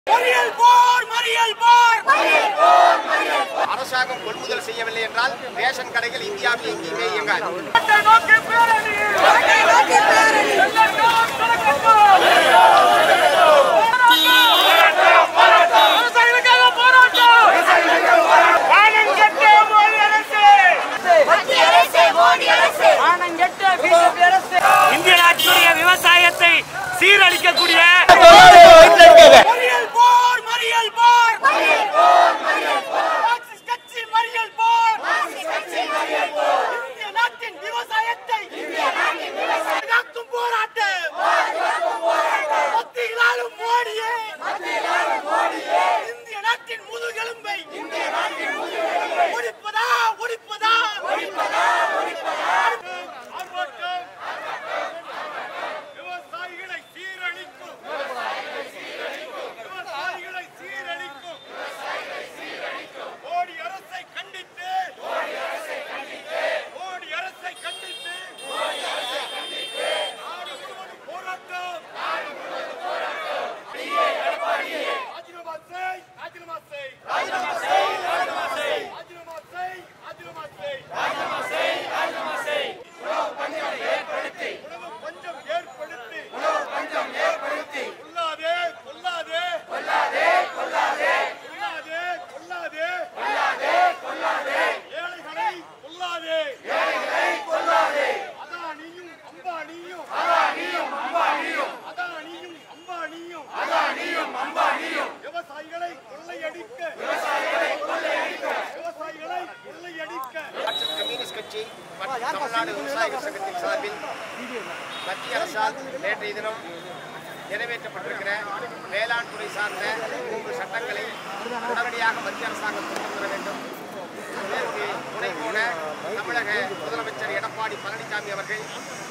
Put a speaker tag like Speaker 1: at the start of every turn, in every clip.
Speaker 1: மறியல் போர் மறியல் போர்
Speaker 2: அரசாங்கம் கொள்முதல் செய்யவில்லை என்றால் ரேஷன் கடைகள் இந்தியாவில் எங்கேயுமே இயங்காது
Speaker 1: நாட்டை நோக்கி பேரணி எல்லோரும் தொடக்கட்டும். விவசாயிகளுக்காக போராட்டம் வானம் கெட்ட மோடி அரசு
Speaker 3: மத்திய அரசு மோடி அரசு
Speaker 1: இந்திய நாட்டுடைய விவசாயத்தை சீரழிக்கக்கூடிய மறியல் போர் மறியல் போர் மார்க்சிஸ்ட் கட்சி மறியல் போர் இந்திய நாட்டின் விவசாயத்தை காக்கும் போராட்டம் மத்தியிலாலும் மோடியே இந்திய நாட்டின் முதுகெலும்பை ஒடிப்பதா ஒடிப்பதா ஆர்ப்பாட்டம் விவசாயிகளை சீரழிக்கும் விவசாயிகளை சீரழிக்கும் மோடி அரசை கண்டித்து மோடி அரசை கண்டித்து நாடு முழுவதும் போராட்டம் ராஜினாமா செய் ராஜினாமா செய் ராஜினாமா செய் ராஜினாமா செய் ராஜினாமா செய் ராஜினாமா செய் உணவு பஞ்சம் ஏற்படுத்தி உணவு பஞ்சம் ஏற்படுத்தி கொல்லாதே கொல்லாதே கொல்லாதே கொல்லாதே கொல்லாதே கொல்லாதே ஏழைகளை கொல்லாதே ஏழைகளை கொல்லாதே அதானியும் அம்பானியும் அதானியும் அம்பானியும் அதானியும் அம்பானியும் அதானியும் அம்பானியும் விவசாயிகளை கொள்ளையடிக்க விவசாயிகளை கொள்ளையடிக்க விவசாயிகளை கொள்ளையடிக்க
Speaker 2: மார்க்சிஸ்ட் கம்யூனிஸ்ட் கட்சி மற்றும் தமிழ்நாடு விவசாயிகள் சங்கத்தின் சார்பில் மத்திய அரசால் நேற்றைய தினம் நிறைவேற்றப்பட்டிருக்கிற வேளாண் துறை சார்ந்த மூன்று சட்டங்களை உடனடியாக மத்திய அரசாங்கம் கொண்டு வர வேண்டும் இதற்கு துணை போன தமிழக முதலமைச்சர் எடப்பாடி பழனிசாமி அவர்கள்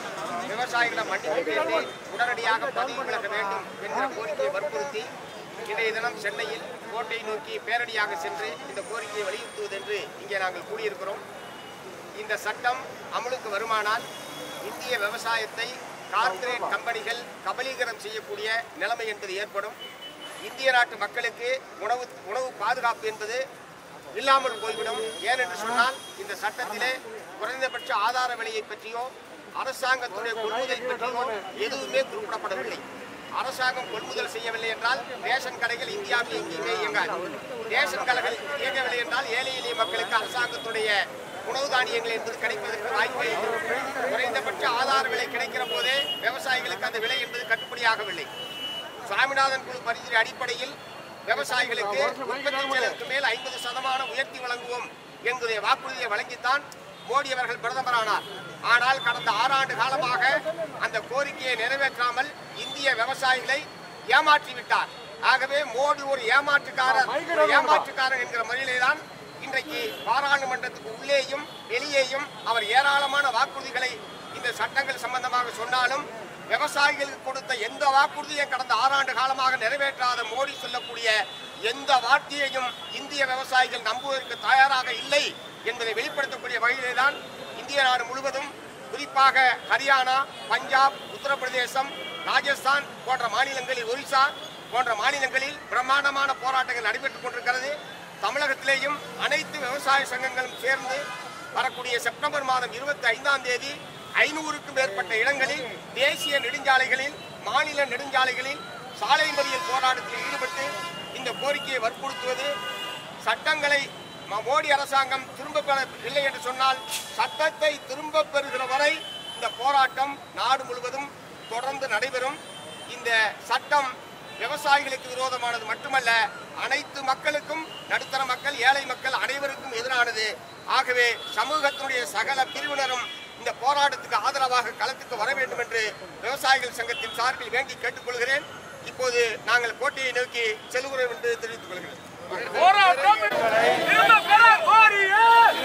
Speaker 2: விவசாயிகளை மன்னிப்பு கேட்டு உடனடியாக பதவி விலக வேண்டும் என்கிற கோரிக்கையை வற்புறுத்தி இன்றைய தினம் சென்னையில் கோட்டை நோக்கி பேரணியாக சென்று இந்த கோரிக்கையை வலியுறுத்துவது என்று இங்கே நாங்கள் கூடியிருக்கிறோம் இந்த சட்டம் அமலுக்கு வருமானால் இந்திய விவசாயத்தை கார்ப்பரேட் கம்பெனிகள் கபலீகரம் செய்யக்கூடிய நிலைமை என்பது ஏற்படும் இந்திய நாட்டு மக்களுக்கு உணவு உணவு பாதுகாப்பு என்பது இல்லாமல் போய்விடும் ஏனென்று சொன்னால் இந்த சட்டத்திலே குறைந்தபட்ச ஆதார விலையை பற்றியோ அரசாங்கத்துடைய கொள்முதல் பற்றியோ எதுவுமே குறிப்பிடப்படவில்லை அரசாங்கம் கொள்முதல் செய்யவில்லை என்றால் ரேஷன் கடைகள் இந்தியாவில் எங்கேயுமே இயங்காது ரேஷன் கடைகள் இயங்கவில்லை என்றால் ஏழை எளிய மக்களுக்கு அரசாங்கத்துடைய உணவு தானியங்கள் என்பது கிடைப்பதற்கு வாய்ப்பே இல்லை குறைந்தபட்ச ஆதார விலை கிடைக்கிற போதே விவசாயிகளுக்கு அந்த விலை என்பது கட்டுப்படியாகவில்லை சுவாமிநாதன் குழு பரிந்துரை அடிப்படையில் விவசாயிகளுக்கு உற்பத்தி செலவுக்கு மேல் ஐம்பது சதமானம் உயர்த்தி வழங்குவோம் என்கிற வாக்குறுதியை வழங்கித்தான் மோடி அவர்கள் பிரதமரானார் ஆனால் கடந்த ஆறாண்டு காலமாக அந்த கோரிக்கையை நிறைவேற்றாமல் இந்திய விவசாயிகளை ஏமாற்றி விட்டார் ஆகவே மோடி ஒரு ஏமாற்றுக்காரர் ஒரு ஏமாற்றுக்காரர் என்கிற முறையிலே தான் இன்றைக்கு பாராளுமன்றத்துக்கு உள்ளேயும் வெளியேயும் அவர் ஏராளமான வாக்குறுதிகளை இந்த சட்டங்கள் சம்பந்தமாக சொன்னாலும் விவசாயிகளுக்கு கொடுத்த எந்த வாக்குறுதியும் கடந்த ஆறாண்டு காலமாக நிறைவேற்றாத மோடி சொல்லக்கூடிய எந்த வார்த்தையையும் இந்திய விவசாயிகள் நம்புவதற்கு தயாராக இல்லை என்பதை வெளிப்படுத்தக்கூடிய வகையிலே தான் இந்திய நாடு முழுவதும் குறிப்பாக ஹரியானா பஞ்சாப் உத்தரப்பிரதேசம் ராஜஸ்தான் போன்ற மாநிலங்களில் ஒரிசா போன்ற மாநிலங்களில் பிரம்மாண்டமான போராட்டங்கள் நடைபெற்றுக் கொண்டிருக்கிறது தமிழகத்திலேயும் அனைத்து விவசாய சங்கங்களும் சேர்ந்து வரக்கூடிய செப்டம்பர் மாதம் இருபத்தி ஐந்தாம் தேதி ஐநூறுக்கும் மேற்பட்ட இடங்களில் தேசிய நெடுஞ்சாலைகளில் மாநில நெடுஞ்சாலைகளில் சாலை மறியல் போராட்டத்தில் ஈடுபட்டு இந்த கோரிக்கையை வற்புறுத்துவது சட்டங்களை ம- மோடி அரசாங்கம் திரும்ப பெறவில்லை என்று சொன்னால் சட்டத்தை திரும்ப பெறுகிற வரை இந்த போராட்டம் நாடு முழுவதும் தொடர்ந்து நடைபெறும் இந்த சட்டம் விவசாயிகளுக்கு விரோதமானது மட்டுமல்ல அனைத்து மக்களுக்கும் நடுத்தர மக்கள் ஏழை மக்கள் அனைவருக்கும் எதிரானது ஆகவே சமூகத்தினுடைய சகல பிரிவினரும் இந்த போராட்டத்துக்கு ஆதரவாக களத்துக்கு வர வேண்டும் என்று விவசாயிகள் சங்கத்தின் சார்பில் வேண்டி கேட்டுக்கொள்கிறேன் இப்போது நாங்கள் கோட்டையை நோக்கி செல்கிறோம் என்று தெரிவித்துக் கொள்கிறேன்
Speaker 1: போராட்டம் திரும்ப பெற கோரியே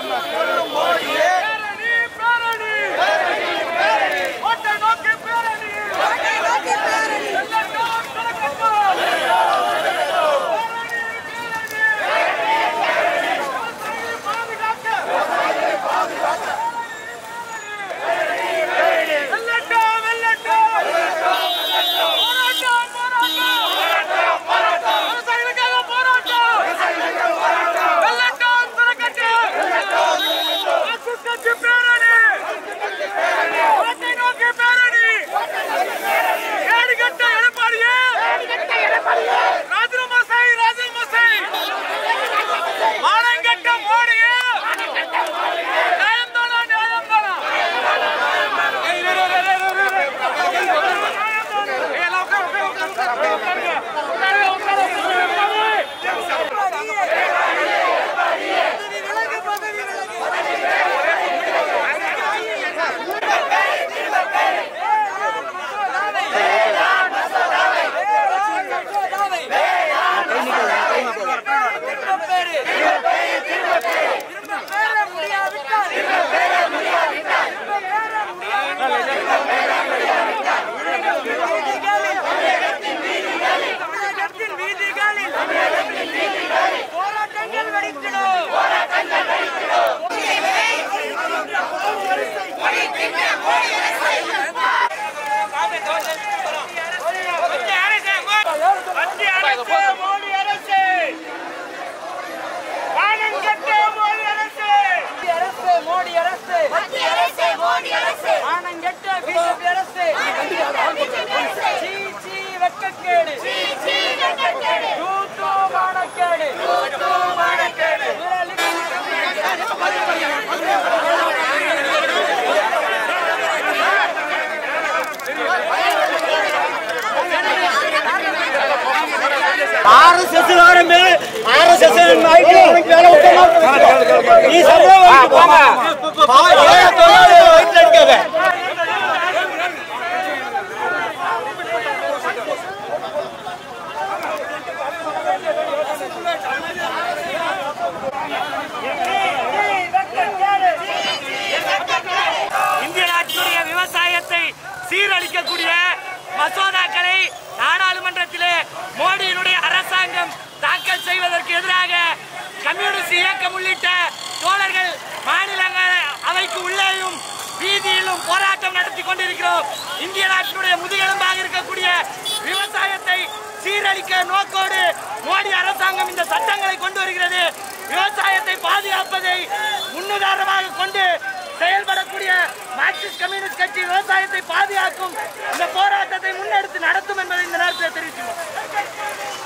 Speaker 1: பேரணி பேரணி கோட்டை நோக்கி பேரணி எல்லோரும் தொடக்கட்டும். விவசாயிகளை பாதுகாக்க. வெல்லட்டும், வெல்லட்டும். போராட்டம், போராட்டம்.
Speaker 4: ஆர்எஸ்எஸ் காரன் ஆர்எஸ்எஸ் நைட்டு வேலை விட்டோம் நீ சம்பளம் போங்க வயிற்றுல அடிக்காத
Speaker 5: இந்திய நாட்டினுடைய விவசாயத்தை சீரழிக்கக்கூடிய மசோதாக்களை நாடாளுமன்றத்திலே மோடியினுடைய அரசாங்கம் தாக்கல் செய்வதற்கு எதிராக கம்யூனிஸ்ட் இயக்கம் உள்ளிட்ட தோழர்கள் மாநிலங்கள் அவைக்கு உள்ளேயும் வீதியிலும் போராட்டம் நடத்தி கொண்டிருக்கிறோம் இந்திய நாட்டினுடைய முதுகெலும்பாக இருக்கக்கூடிய விவசாயத்தை சீரழிக்க நோக்கோடு மோடி அரசாங்கம் இந்த சட்டங்களை கொண்டு வருகிறது விவசாயத்தை பாதுகாப்பதை முன்னுதாரணமாக கொண்டு செயல்படக்கூடிய மார்க்சிஸ்ட் கம்யூனிஸ்ட் கட்சி விவசாயத்தை பாதுகாக்கும் இந்த போராட்டத்தை முன்னெடுத்து நடத்தும் என்பதை இந்த நேரத்தில் தெரிவித்துள்ளோம்